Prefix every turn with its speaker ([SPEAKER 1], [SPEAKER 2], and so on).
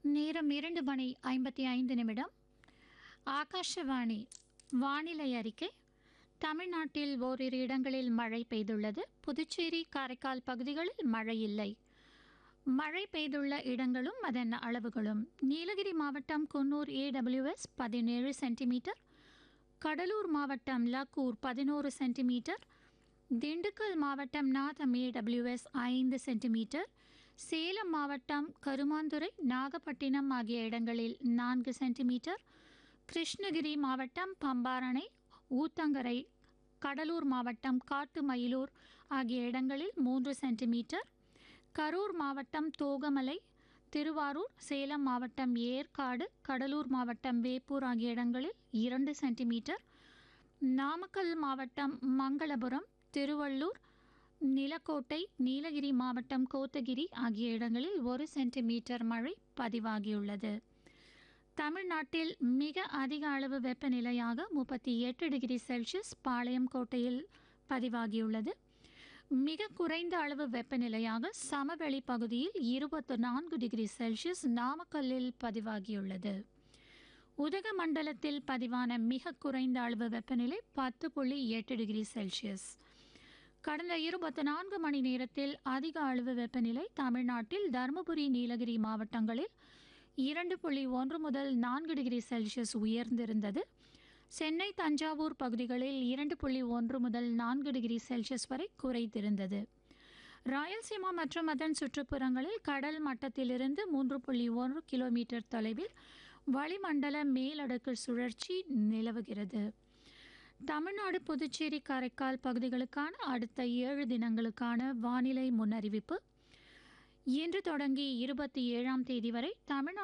[SPEAKER 1] நேரம் இரண்டு மணி ஐம்பத்தி ஐந்து நிமிடம் ஆகாஷவாணி வானிலை அறிக்கை தமிழ்நாட்டில் ஓரிரு இடங்களில் மழை பெய்துள்ளது புதுச்சேரி காரைக்கால் பகுதிகளில் மழை இல்லை மழை பெய்துள்ள இடங்களும் அதன் அளவுகளும் நீலகிரி மாவட்டம் குன்னூர் ஏடபிள்யூஎஸ் பதினேழு சென்டிமீட்டர் கடலூர் மாவட்டம் லக்கூர் பதினோரு சென்டிமீட்டர் திண்டுக்கல் மாவட்டம் நாதம் ஏடபிள்யூஎஸ் ஐந்து சென்டிமீட்டர் சேலம் மாவட்டம் கருமாந்துறை நாகப்பட்டினம் ஆகிய இடங்களில் நான்கு சென்டிமீட்டர் கிருஷ்ணகிரி மாவட்டம் பம்பாரணை ஊத்தங்கரை கடலூர் மாவட்டம் காட்டுமயிலூர் ஆகிய இடங்களில் மூன்று சென்டிமீட்டர் கரூர் மாவட்டம் தோகமலை திருவாரூர் சேலம் மாவட்டம் ஏற்காடு கடலூர் மாவட்டம் வேப்பூர் ஆகிய இடங்களில் இரண்டு சென்டிமீட்டர் நாமக்கல் மாவட்டம் மங்களபுரம் திருவள்ளூர் நிலக்கோட்டை நீலகிரி மாவட்டம் கோத்தகிரி ஆகிய இடங்களில் ஒரு சென்டிமீட்டர் மழை பதிவாகியுள்ளது தமிழ்நாட்டில் மிக அதிக அளவு வெப்பநிலையாக முப்பத்தி எட்டு டிகிரி செல்சியஸ் பாளையம் கோட்டையில் பதிவாகியுள்ளது மிக குறைந்த அளவு வெப்பநிலையாக சமவெளி பகுதியில் இருபத்து நான்கு டிகிரி செல்சியஸ் நாமக்கல்லில் பதிவாகியுள்ளது உதகமண்டலத்தில் பதிவான மிக குறைந்த அளவு வெப்பநிலை பத்து புள்ளி எட்டு டிகிரி செல்சியஸ் கடந்த இருபத்தி நான்கு மணி நேரத்தில் அதிக அளவு வெப்பநிலை தமிழ்நாட்டில் தருமபுரி நீலகிரி மாவட்டங்களில் இரண்டு புள்ளி ஒன்று முதல் நான்கு டிகிரி செல்சியஸ் உயர்ந்திருந்தது சென்னை தஞ்சாவூர் பகுதிகளில் இரண்டு புள்ளி ஒன்று முதல் நான்கு டிகிரி செல்சியஸ் வரை குறைந்திருந்தது ராயல்சீமா மற்றும் அதன் சுற்றுப்புறங்களில் கடல் மட்டத்திலிருந்து மூன்று புள்ளி ஒன்று கிலோமீட்டர் தொலைவில் வளிமண்டல மேலடுக்கு சுழற்சி நிலவுகிறது தமிழ்நாடு புதுச்சேரி காரைக்கால் பகுதிகளுக்கான அடுத்த ஏழு தினங்களுக்கான வானிலை முன்னறிவிப்பு இன்று தொடங்கி இருபத்தி ஏழாம் தேதி வரை தமிழ்நாடு